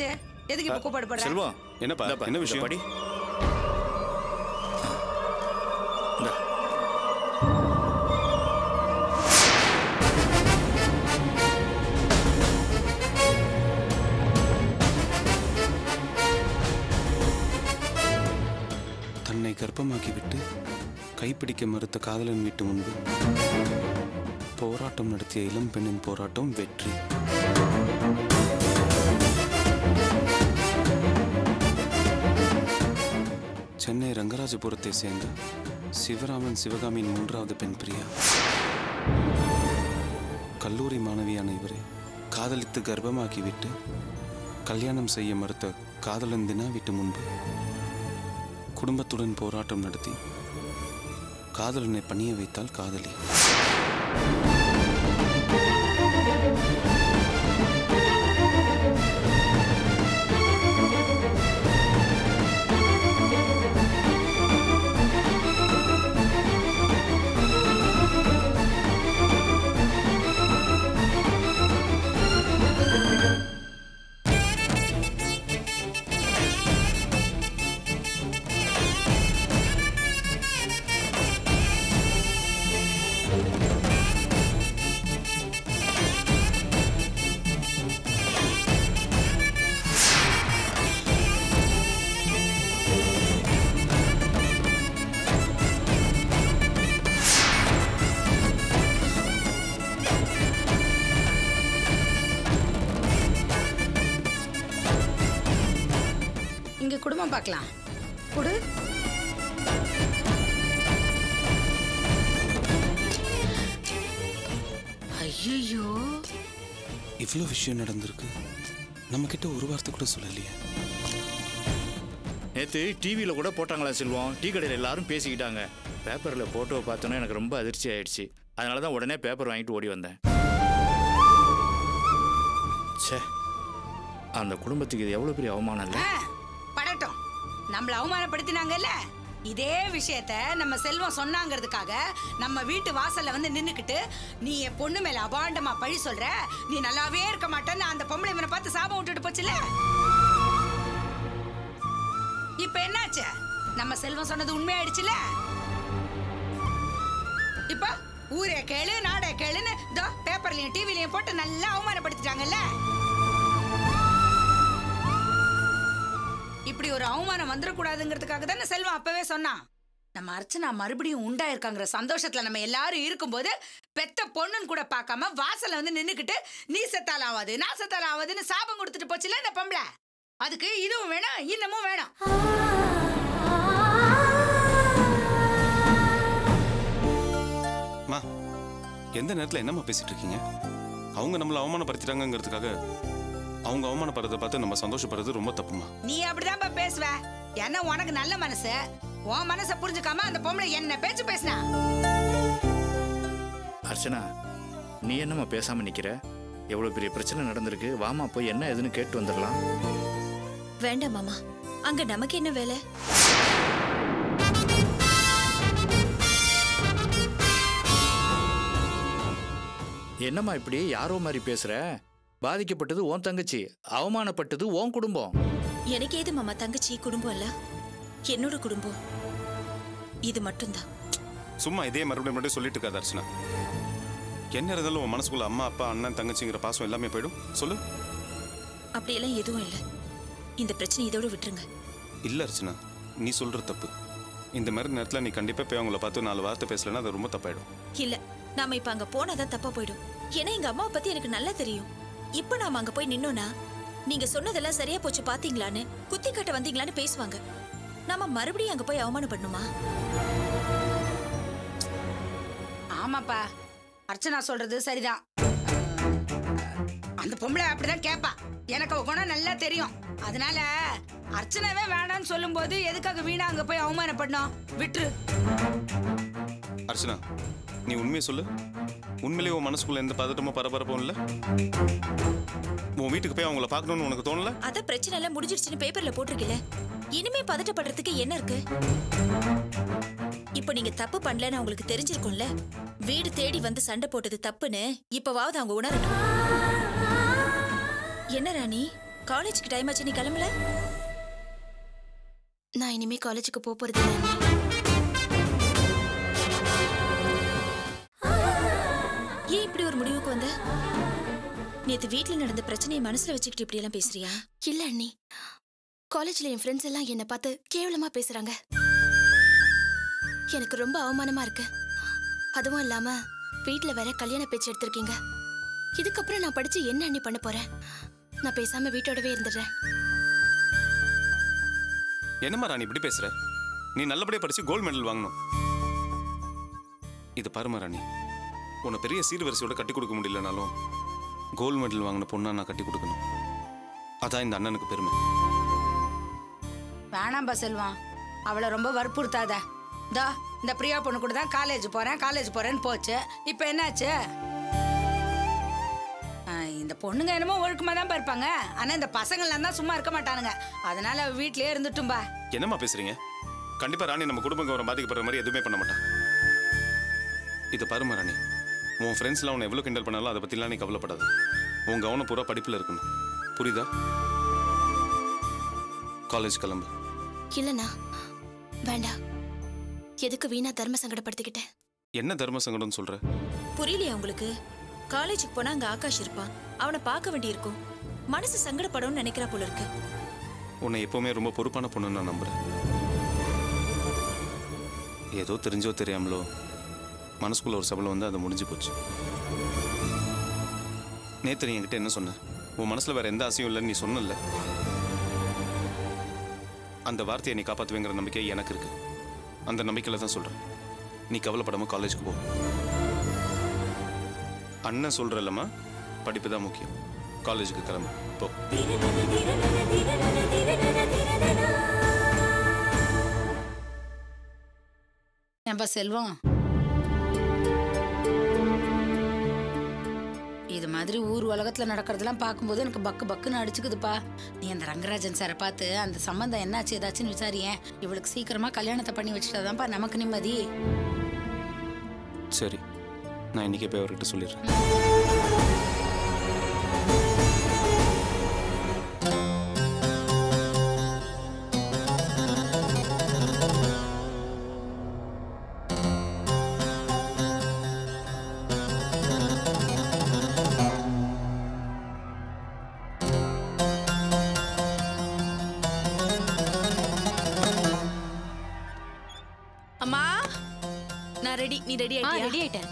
என்னாச்சு எதுக்கு இப்ப கூப்பாடு போடுற செல்வம் என்னப்பா இந்தாப்பா, என்ன இதை விஷயம் படி இந்தா. தன்னை கர்ப்பமாக்கிவிட்டு கைப்பிடிக்க மறுத்த காதலன் வீட்டு முன்பு போராட்டம் நடத்திய இளம் பெண்ணின் போராட்டம் வெற்றி சென்னை ரங்கராஜபுரத்தை சேர்ந்த சிவராமன் சிவகாமியின் மூன்றாவது பெண் பிரியா கல்லூரி மாணவியான இவரை காதலித்து கர்ப்பமாக்கிவிட்டு கல்யாணம் செய்ய மறுத்த காதலன் தினா வீட்டு முன்பு குடும்பத்துடன் போராட்டம் நடத்தி காதலனை பணிய வைத்தால் காதலி இங்க குடும்பம் பார்க்கலாம் குடு ஐயோ இவ்வளோ விஷயம் நடந்திருக்கு நம்ம கிட்ட ஒரு வார்த்தை கூட சொல்லலையே நேத்து டிவியில கூட போட்டாங்களா செல்வம் டீ கடையில் எல்லாரும் பேசிக்கிட்டாங்க பேப்பர்ல போட்டோவை பார்த்தோன்னே எனக்கு ரொம்ப அதிர்ச்சி ஆயிடுச்சு அதனால தான் உடனே பேப்பர் வாங்கிட்டு ஓடி வந்தேன் ச்சே அந்த குடும்பத்துக்கு இது எவ்வளோ பெரிய அவமானம் இல்லை ஆ, படட்டும் நம்மள அவமானப்படுத்தினாங்கல்ல இதே விஷயத்த நம்ம செல்வம் சொன்னாங்கிறதுக்காக நம்ம வீட்டு வாசல்ல வந்து நின்னுக்கிட்டு நீ என் பொண்ணு மேல அபாண்டமா பழி சொல்ற நீ நல்லாவே இருக்க மாட்டேன்னு அந்த பொம்பளை இவனை பார்த்து சாபம் விட்டுட்டு போச்சுல இப்ப என்னாச்சு நம்ம செல்வம் சொன்னது உண்மையாயிடுச்சுல இப்ப ஊரே கேளு நாடே கேளுன்னு இதோ பேப்பர்லயும் டிவிலையும் போட்டு நல்லா அவமானப்படுத்திட்டாங்கல்ல இப்படி ஒரு அவமானம் வந்துடக்கூடாதுங்கிறதுக்காக தானே செல்வம் அப்பவே சொன்னான் நம்ம அர்ச்சனா மறுபடியும் உண்டாயிருக்காங்கிற சந்தோஷத்துல நம்ம எல்லாரும் இருக்கும்போது பெத்த பொண்ணுன்னு கூட பார்க்காம வாசல்ல வந்து நின்னுக்கிட்டு நீ செத்தால் ஆவாது நான் செத்தால் ஆவாதுன்னு சாபம் கொடுத்துட்டு போச்சுல இந்த பொம்பளை அதுக்கு இதுவும் வேணும் இன்னமும் வேணும் மா எந்த நேரத்தில் என்னம்மா பேசிட்டு இருக்கீங்க அவங்க நம்மளை அவமானப்படுத்திட்டாங்கங்கிறதுக்காக அவங்க அவமானப்படுறதை பார்த்து நம்ம சந்தோஷப்படுறது ரொம்ப தப்புமா நீ அப்படிதான்ப்பா பேசுவ ஏன்னா உனக்கு நல்ல மனசு உன் மனசை புரிஞ்சுக்காம அந்த பொம்பளை என்ன பேச்சு பேசினா அர்ச்சனா நீ என்னம்மா பேசாம நிக்கிற எவ்வளோ பெரிய பிரச்சனை நடந்திருக்கு வாமா போய் என்ன ஏதுன்னு கேட்டு வந்துடலாம் வேண்டாம் மாமா அங்க நமக்கு என்ன வேலை என்னம்மா இப்படி யாரோ மாதிரி பேசுற பாதிக்கப்பட்டது உன் தங்கச்சி அவமானப்பட்டது உன் குடும்பம் எனக்கு ஏது மாமா தங்கச்சி குடும்பம் இல்ல என்னோட குடும்பம் இது மட்டும்தான் சும்மா இதே மறுபடியும் மறுபடியும் சொல்லிட்டு இருக்காது அர்ச்சனா என்ன இருந்தாலும் உன் மனசுக்குள்ள அம்மா அப்பா அண்ணன் தங்கச்சிங்கிற பாசம் எல்லாமே போயிடும் சொல்லு அப்படியெல்லாம் எதுவும் இல்லை இந்த பிரச்சனை இதோட விட்டுருங்க இல்லை அர்ச்சனா நீ சொல்ற தப்பு இந்த மாதிரி நேரத்தில் நீ கண்டிப்பாக போய் அவங்கள பார்த்து நாலு வார்த்தை பேசலைன்னா அது ரொம்ப தப்பாயிடும் இல்ல நாம இப்ப அங்க போனாதான் தப்பா போயிடும் ஏன்னா எங்க அம்மாவை பத்தி எனக்கு நல்லா தெரியும் இப்ப நாம அங்க போய் நின்னோம்னா நீங்க சொன்னதெல்லாம் சரியா போச்சு பாத்தீங்களான்னு குத்தி கட்ட வந்தீங்களான்னு பேசுவாங்க நாம மறுபடியும் அங்க போய் அவமானப்படணுமா ஆமாப்பா அர்ச்சனா சொல்றது சரிதான் அந்த பொம்பளை அப்படிதான் கேப்பா எனக்கு அவ குணம் நல்லா தெரியும் அதனால அர்ச்சனாவே வேணாம்னு சொல்லும்போது எதுக்காக வீணா அங்க போய் அவமானப்படணும் விட்டுரு அர்ச்சனா நீ உண்மையை சொல்லு உண்மையிலேயே உன் மனசுக்குள்ள எந்த பதட்டமோ பரபரப்பும் இல்லை உன் வீட்டுக்கு போய் அவங்கள பார்க்கணும்னு உனக்கு தோணல அதான் பிரச்சனை எல்லாம் முடிஞ்சிடுச்சுன்னு பேப்பர்ல போட்டிருக்கல இனிமே பதட்டப்படுறதுக்கு என்ன இருக்கு இப்ப நீங்க தப்பு பண்ணலன்னு அவங்களுக்கு தெரிஞ்சிருக்கும்ல வீடு தேடி வந்து சண்டை போட்டது தப்புன்னு இப்பவாவது அவங்க உணரட்டும் என்ன ராணி காலேஜுக்கு டைம் ஆச்சு நீ கிளம்பல நான் இனிமே காலேஜுக்கு போக போறது இல்லை அண்ணி. ஏன் இப்படி ஒரு முடிவுக்கு வந்த நேத்து வீட்ல நடந்த பிரச்சனையை மனசுல வச்சுக்கிட்டு இப்படி எல்லாம் பேசுறியா இல்ல அண்ணி காலேஜ்ல என் ஃப்ரெண்ட்ஸ் எல்லாம் என்னை பார்த்து கேவலமா பேசுறாங்க எனக்கு ரொம்ப அவமானமா இருக்கு அதுவும் இல்லாம வீட்ல வேற கல்யாண பேச்சு எடுத்திருக்கீங்க இதுக்கப்புறம் நான் படிச்சு என்ன அண்ணி பண்ண போறேன் நான் பேசாம வீட்டோடவே இருந்துடுறேன் என்னம்மா ராணி இப்படி பேசுற நீ நல்லபடியா படிச்சு கோல்டு மெடல் வாங்கணும் இது பாருமா ராணி உன்னை பெரிய சீர்வரிசையோட கட்டி கொடுக்க முடியலனாலும் கோல்டு மெடல் வாங்கின பொண்ணா நான் கட்டி கொடுக்கணும் அதான் இந்த அண்ணனுக்கு பெருமை வேணாம்பா செல்வம் அவளை ரொம்ப வற்புறுத்தாத தா இந்த பிரியா பொண்ணு கூட தான் காலேஜ் போறேன் காலேஜ் போறேன்னு போச்சு இப்போ என்னாச்சு ஆ, இந்த பொண்ணுங்க என்னமோ ஒழுக்கமா தான் இருப்பாங்க ஆனா இந்த பசங்கள்லாம் தான் சும்மா இருக்க மாட்டானுங்க அதனால அவ வீட்லயே இருந்துட்டும்பா என்னம்மா பேசுறீங்க கண்டிப்பா ராணி நம்ம குடும்ப கௌரவம் பாதிக்கப்படுற மாதிரி எதுவுமே பண்ண மாட்டான் இது பாருமா ராணி உன் ஃப்ரெண்ட்ஸ்லாம் உன்னை எவ்வளோ கிண்டல் பண்ணாலும் அதை பற்றிலாம் நீ கவலைப்படாத உன் கவனம் பூரா படிப்பில் இருக்கணும் புரியுதா காலேஜ் கிளம்பு இல்லண்ணா வேண்டாம் எதுக்கு வீணா தர்ம சங்கடப்படுத்திக்கிட்டேன் என்ன தர்ம சங்கடம்னு சொல்ற புரியலையா உங்களுக்கு காலேஜுக்கு போனா அங்க ஆகாஷ் இருப்பான் அவனை பார்க்க வேண்டியிருக்கும் மனசு சங்கடப்படும்னு நினைக்கிறா போல இருக்கு உன்னை எப்பவுமே ரொம்ப பொறுப்பான பொண்ணுன்னு நான் நம்புறேன் ஏதோ தெரிஞ்சோ தெரியாமலோ மனசுக்குள்ள ஒரு சபலம் வந்து அது முடிஞ்சு போச்சு நேத்து நீ என்கிட்ட என்ன சொன்ன உன் மனசுல வேற எந்த ஆசையும் இல்லைன்னு நீ சொன்னல அந்த வார்த்தையை நீ காப்பாத்துவேங்கிற நம்பிக்கை எனக்கு இருக்கு அந்த நம்பிக்கையில தான் சொல்றேன் நீ கவலைப்படாம காலேஜுக்கு போ அண்ணன் சொல்றல்லம்மா படிப்பு தான் முக்கியம் காலேஜுக்கு கிளம்பு போ ஏன்பா செல்வம் இது மாதிரி ஊர் உலகத்துல நடக்கிறதெல்லாம் பார்க்கும்போது எனக்கு பக்கு பக்குன்னு அடிச்சுக்குதுப்பா நீ அந்த ரங்கராஜன் சாரை பார்த்து அந்த சம்மந்தம் என்னாச்சு ஏதாச்சுன்னு விசாரியேன் இவளுக்கு சீக்கிரமா கல்யாணத்தை பண்ணி வச்சுட்டாதான்ப்பா நமக்கு நிம்மதி சரி நான் இன்னைக்கே போய் அவர்கிட்ட சொல்லிடுறேன் அம்மா நான் ரெடி நீ ரெடி ஆயிட்டியா ரெடி ஆயிட்டேன்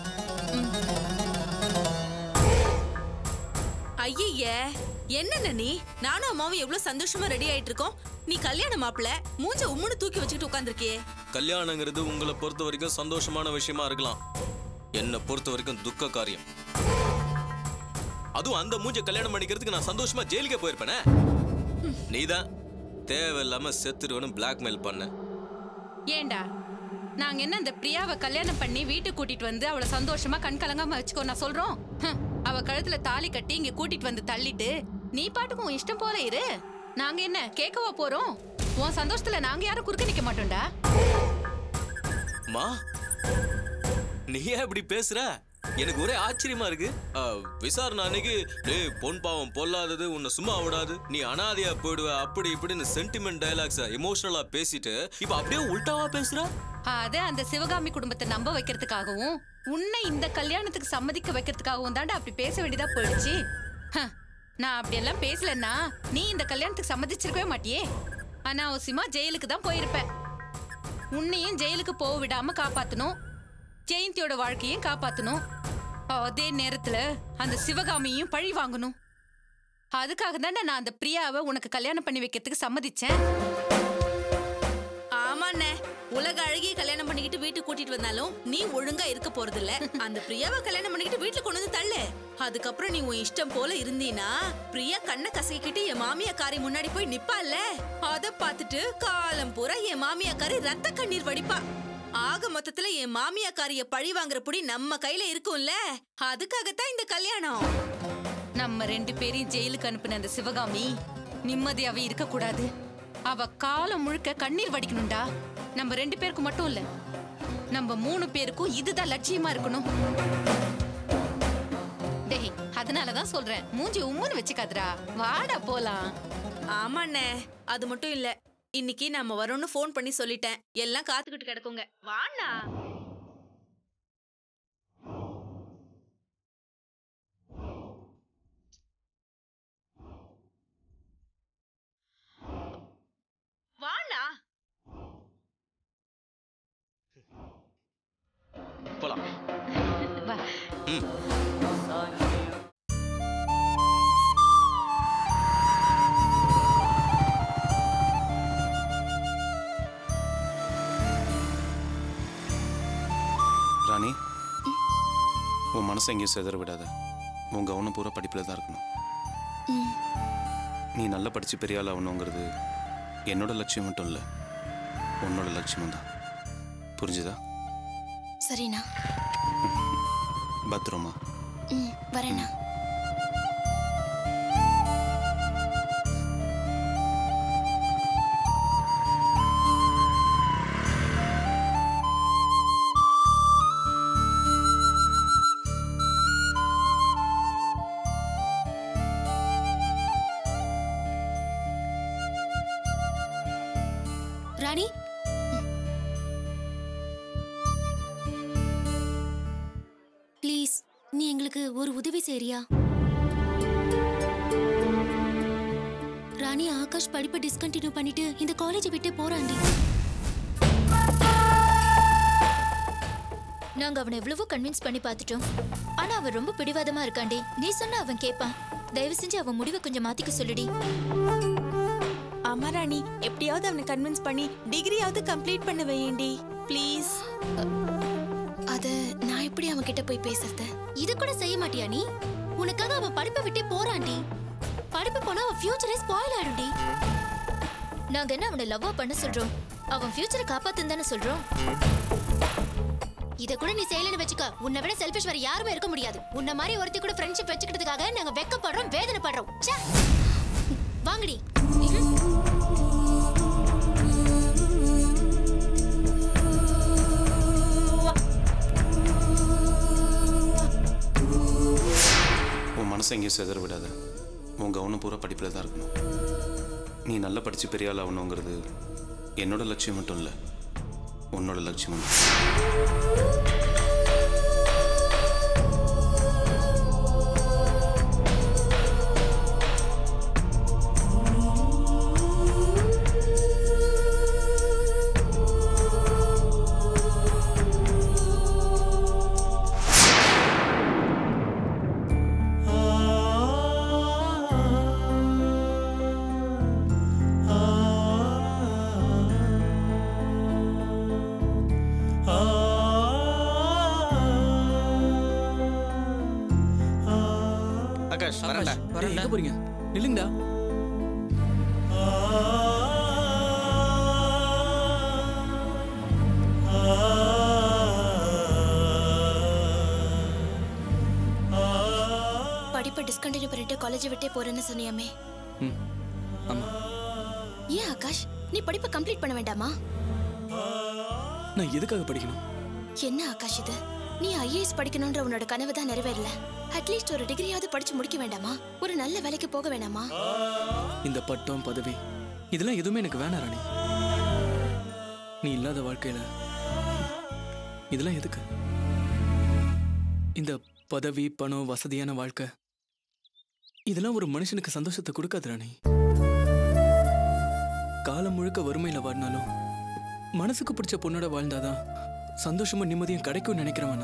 ஐய என்னென்ன நீ நானும் அம்மாவும் எவ்வளவு சந்தோஷமா ரெடி ஆயிட்டு இருக்கோம் நீ கல்யாண மாப்பிள மூஞ்ச உம்முன்னு தூக்கி வச்சுக்கிட்டு உட்காந்துருக்கியே கல்யாணங்கிறது உங்களை பொறுத்த வரைக்கும் சந்தோஷமான விஷயமா இருக்கலாம் என்னை பொறுத்த வரைக்கும் துக்க காரியம் அதுவும் அந்த மூஞ்ச கல்யாணம் பண்ணிக்கிறதுக்கு நான் சந்தோஷமா ஜெயிலுக்கே போயிருப்பேனே நீதான் தேவையில்லாம செத்துருவனு பிளாக்மெயில் பண்ண ஏண்டா நாங்க என்ன அந்த பிரியாவை கல்யாணம் பண்ணி வீட்டுக்கு கூட்டிட்டு வந்து அவளை சந்தோஷமா கண் கலங்காம வச்சுக்கோ நான் சொல்றோம் ஹம், அவ கழுத்துல தாலி கட்டி இங்க கூட்டிட்டு வந்து தள்ளிட்டு நீ பாட்டுக்கு உன் இஷ்டம் போல இரு நாங்க என்ன கேட்கவா போறோம் உன் சந்தோஷத்துல நாங்க யாரும் குறுக்க நிக்க மாட்டோம்டா மா நீ ஏன் இப்படி பேசுற எனக்கு ஒரே ஆச்சரியமா இருக்கு ஆ, விசாரணை அன்னைக்கு டேய் பொன் பாவம் பொல்லாதது உன்னை சும்மா விடாது நீ அனாதையா போயிடுவ அப்படி இப்படின்னு சென்டிமெண்ட் டயலாக்ஸ எமோஷனலா பேசிட்டு இப்ப அப்படியே உல்டாவா பேசுற அத அந்த சிவகாமி குடும்பத்தை நம்ப வைக்கிறதுக்காகவும் உன்னை இந்த கல்யாணத்துக்கு சம்மதிக்க வைக்கிறதுக்காகவும் தாண்டா அப்படி பேச வேண்டியதா போயிடுச்சு ஹ, நான் அப்படியெல்லாம் பேசலன்னா நீ இந்த கல்யாணத்துக்கு சம்மதிச்சிருக்கவே மாட்டியே அனாவசியமா ஜெயிலுக்கு தான் போயிருப்ப உன்னையும் ஜெயிலுக்கு போக விடாம காப்பாத்தணும் ஜெயந்தியோட வாழ்க்கையும் காப்பாத்தணும் அதே நேரத்துல அந்த சிவகாமியையும் பழி வாங்கணும் அதுக்காக தானே நான் அந்த பிரியாவை உனக்கு கல்யாணம் பண்ணி வைக்கிறதுக்கு சம்மதிச்சேன் ஆமாண்ணே உலக அழகிய கல்யாணம் பண்ணிக்கிட்டு வீட்டுக்கு கூட்டிட்டு வந்தாலும் நீ ஒழுங்கா இருக்க போறது இல்ல அந்த பிரியாவை கல்யாணம் பண்ணிக்கிட்டு வீட்டுல கொண்டு வந்து தள்ளு அதுக்கப்புறம் நீ உன் இஷ்டம் போல இருந்தீனா பிரியா கண்ணை கசக்கிட்டு என் மாமியாக்காரி முன்னாடி போய் நிப்பால்ல அத பார்த்துட்டு காலம் பூரா என் மாமியாக்காரி ரத்த கண்ணீர் வடிப்பா ஆக மொத்தத்துல என் மாமியாக்காரிய பழி வாங்குற புடி நம்ம கையில இருக்கும்ல அதுக்காகத்தான் இந்த கல்யாணம் நம்ம ரெண்டு பேரையும் ஜெயிலுக்கு அனுப்பின அந்த சிவகாமி நிம்மதியாவே இருக்க கூடாது அவ காலம் முழுக்க கண்ணீர் வடிக்கணும்டா நம்ம ரெண்டு பேருக்கு மட்டும் இல்ல நம்ம மூணு பேருக்கும் இதுதான் லட்சியமா இருக்கணும் டேய் அத அதனாலதான் சொல்றேன் மூஞ்சி உம்முன்னு வச்சுக்காதடா வாடா போலாம் ஆமாண்ணே அது மட்டும் இல்ல இன்னைக்கு நம்ம வரோம்னு ஃபோன் பண்ணி சொல்லிட்டேன் எல்லாம் காத்துக்கிட்டு கிடக்குங்க வாண்ணா வாண்ணா போலாம் வா ராணி உன் மனசை எங்கேயும் சிதற விடாத உன் கவனம் பூரா படிப்பில் தான் இருக்கணும் ம் நீ நல்லா படித்து பெரிய ஆள் ஆகணுங்கிறது என்னோட லட்சியம் மட்டும் இல்லை உன்னோட லட்சியமும் தான் புரிஞ்சுதா சரிண்ணா பத்திரமா ம் வரேண்ணா ராணி ப்ளீஸ் நீ எங்களுக்கு ஒரு உதவி செய்றியா ராணி ஆகாஷ் படிப்பை டிஸ்கண்டினியூ பண்ணிட்டு இந்த காலேஜை விட்டு போறாண்டி நாங்க அவனை எவ்வளவோ கன்வின்ஸ் பண்ணி பார்த்துட்டோம் ஆனா அவன் ரொம்ப பிடிவாதமா இருக்காண்டி நீ சொன்னா அவன் கேட்பான் தயவு செஞ்சு அவன் முடிவை கொஞ்சம் மாத்திக்க சொல்லுடி ஆமா ராணி எப்படியாவது அவனை கன்வின்ஸ் பண்ணி டிகிரியாவது கம்ப்ளீட் பண்ண வையேண்டி ப்ளீஸ் அது நான் எப்படி அவன் கிட்ட போய் பேசுறது இது கூட செய்ய மாட்டியா நீ உனக்காக அவன் படிப்பை விட்டே போறான்டி படிப்பு போனா அவன் ஃபியூச்சரே ஸ்பாயில் ஆயிடும்டி நாங்க என்ன அவனை லவ்வா பண்ண சொல்றோம் அவன் ஃபியூச்சரை காப்பாத்துன்னு தானே சொல்றோம் இத கூட நீ செய்யலன்னு வச்சுக்க உன்னை விட செல்ஃபிஷ் வேற யாருமே இருக்க முடியாது உன்ன மாதிரி ஒருத்தி கூட ஃப்ரெண்ட்ஷிப் வச்சுக்கிறதுக்காக நாங்க வெக்கப்படுறோம் வேதனைப்படுறோம் ச்சே. வாங்கடி உன் மனசை எங்கேயும் சிதற விடாத உன் கவனம் பூரா படிப்பில் தான் இருக்கணும் நீ நல்லா படித்து பெரிய ஆள் ஆகணுங்கிறது என்னோட லட்சியம் மட்டும் இல்லை உன்னோட லட்சியமும் தான் ஆகாஷ் வரேன்டா டேய், எங்க போறீங்க நில்லுங்கடா படிப்பை டிஸ்கண்டினியூ பண்ணிட்டு காலேஜை விட்டே போறேன்னு சொன்னியாமே ம் ஆமா ஏன் ஆகாஷ் நீ படிப்பை கம்ப்ளீட் பண்ண வேண்டாமா நான் எதுக்காக படிக்கணும் என்ன ஆகாஷ் இது நீ ஐஏஎஸ் படிக்கணும்ன்ற உன்னோட கனவு தான் நிறைவேறல அட்லீஸ்ட் ஒரு டிகிரியாவது படிச்சு முடிக்க வேண்டாமா ஒரு நல்ல வேலைக்கு போக வேணாமா இந்த பட்டம் பதவி இதெல்லாம் எதுவுமே எனக்கு வேணாம் ராணி நீ இல்லாத வாழ்க்கையில இதெல்லாம் எதுக்கு இந்த பதவி பணம் வசதியான வாழ்க்கை இதெல்லாம் ஒரு மனுஷனுக்கு சந்தோஷத்தை கொடுக்காது ராணி காலம் முழுக்க வறுமையில வாடினாலும் மனசுக்கு பிடிச்ச பொண்ணோட வாழ்ந்தாதான் சந்தோஷமும் நிம்மதியும் கிடைக்கும்னு நினைக்கிறவனா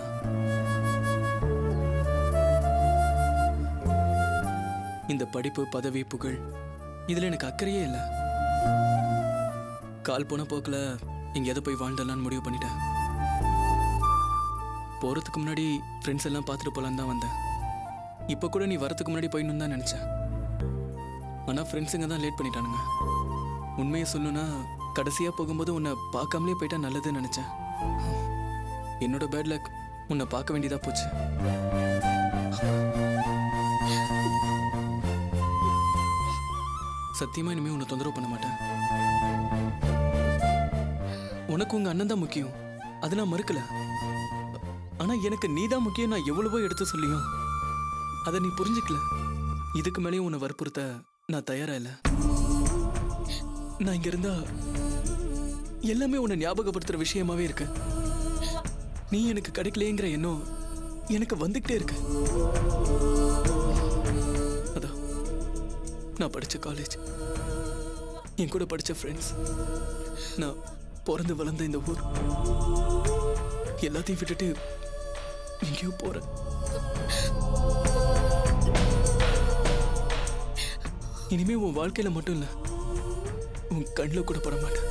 இந்த படிப்பு பதவி புகழ் இதுல எனக்கு அக்கறையே இல்லை கால் போன போக்கில் எங்கேயாவது போய் வாழ்ந்துடலான்னு முடிவு பண்ணிட்டேன் போகிறதுக்கு முன்னாடி ஃப்ரெண்ட்ஸ் எல்லாம் பார்த்துட்டு போகலான்னு தான் வந்தேன் இப்போ கூட நீ வரதுக்கு முன்னாடி போயிடணும் தான் நினச்சேன் ஆனால் ஃப்ரெண்ட்ஸுங்க தான் லேட் பண்ணிட்டானுங்க உண்மையை சொல்லணும்னா கடைசியாக போகும்போது உன்னை பார்க்காமலே போயிட்டா நல்லதுன்னு நினச்சேன் என்னோட பேட் லக் உன்னை பார்க்க வேண்டியதாக போச்சு சத்தியமா இனிமே உன்னை தொந்தரவு பண்ண மாட்டேன் உனக்கு உங்க அண்ணன் தான் முக்கியம் அது நான் மறுக்கல ஆனா எனக்கு நீ தான் முக்கியம் நான் எவ்வளவோ எடுத்து சொல்லியும் அதை நீ புரிஞ்சுக்கல இதுக்கு மேலேயும் உன்னை வற்புறுத்த நான் தயாரா இல்ல நான் இங்க இருந்தா எல்லாமே உன்னை ஞாபகப்படுத்துற விஷயமாவே இருக்கு நீ எனக்கு கிடைக்கலையேங்கிற எண்ணம் எனக்கு வந்துகிட்டே இருக்கு அதான் நான் படிச்ச காலேஜ் என் கூட படிச்ச ஃப்ரெண்ட்ஸ் நான் பிறந்து வளர்ந்த இந்த ஊர் எல்லாத்தையும் விட்டுட்டு எங்கேயோ போறேன் இனிமே உன் வாழ்க்கையில மட்டும் இல்ல உன் கண்ணில் கூட பட மாட்டேன்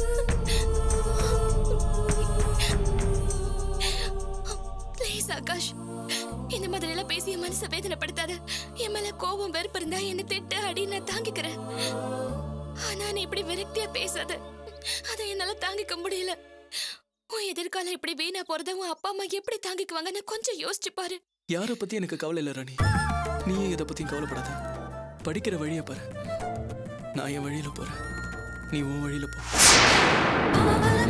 ப்ளீஸ் ஆகாஷ் இந்த மாதிரி எல்லாம் பேசி என் மனசை வேதனைப்படுத்தாத என் மேல கோபம் வெறுப்பு இருந்தா என்ன திட்டு அடி நான் தாங்கிக்கிறேன் ஆனா நீ இப்படி விரக்தியா பேசாத அதை என்னால தாங்கிக்க முடியல உன் எதிர்காலம் இப்படி வீணா போறத உன் அப்பா அம்மா எப்படி தாங்கிக்குவாங்கன்னு கொஞ்சம் யோசிச்சு பாரு யாரை பத்தி எனக்கு கவலை இல்லை ராணி நீயே இதை பத்தியும் கவலைப்படாத படிக்கிற வழியை பாரு நான் என் வழியில போறேன் நீ உன் வழியில போ